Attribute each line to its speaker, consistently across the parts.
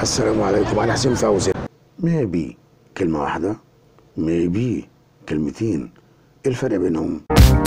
Speaker 1: السلام عليكم انا حسين فوزي ميبي كلمة واحدة ميبي كلمتين ايه الفرق بينهم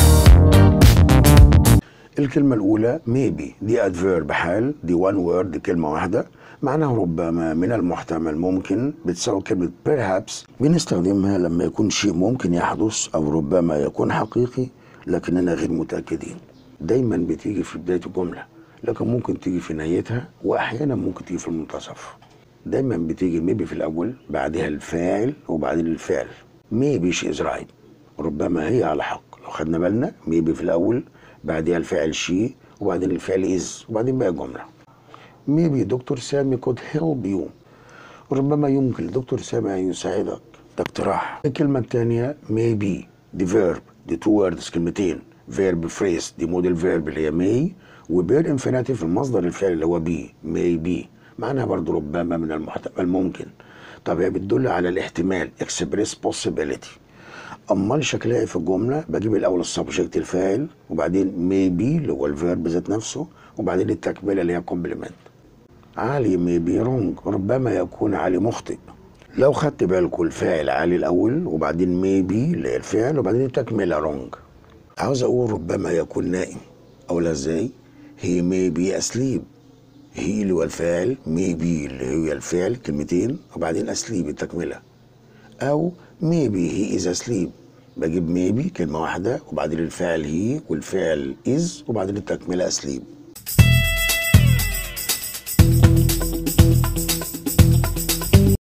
Speaker 1: الكلمة الأولى ميبي دي adverb حال دي one word دي كلمة واحدة معناها ربما من المحتمل ممكن بتساوي كلمة perhaps بنستخدمها لما يكون شيء ممكن يحدث أو ربما يكون حقيقي لكننا غير متأكدين دايما بتيجي في بداية الجملة لكن ممكن تيجي في نهايتها وأحيانا ممكن تيجي في المنتصف دايما بتيجي ميبي في الأول بعدها الفاعل وبعدين الفعل ميبي شي از رايت ربما هي على حق لو خدنا بالنا ميبي في الأول بعدها الفعل شي وبعدين الفعل از وبعدين بقى الجملة ميبي دكتور سامي could help you ربما يمكن دكتور سامي أن يساعدك ده اقتراح الكلمة الثانية maybe دي verb دي two words كلمتين verb phrase دي موديل verb اللي هي may وبير انفينيتيف المصدر الفعل اللي هو بي may be معناها برضو ربما من المحتمل ممكن طب هي بتدل على الاحتمال express possibility امال شكلها ايه في الجمله بجيب الاول السبجكت الفاعل وبعدين maybe اللي هو الفيرب ذات نفسه وبعدين التكمله اللي هي كومبلمنت علي ميبي رونج ربما يكون علي مخطئ لو خدت بالكم الفاعل علي الاول وبعدين ميبي اللي هي الفعل وبعدين التكمله رونج عاوز اقول ربما يكون نائم اقولها ازاي هي ميبي اسليب هي اللي هو الفاعل ميبي اللي هي الفعل كلمتين وبعدين اسليب التكمله او ميبي هي از اسليب بجيب ميبي كلمه واحده وبعدين الفعل هي والفعل از وبعدين التكمله اسليب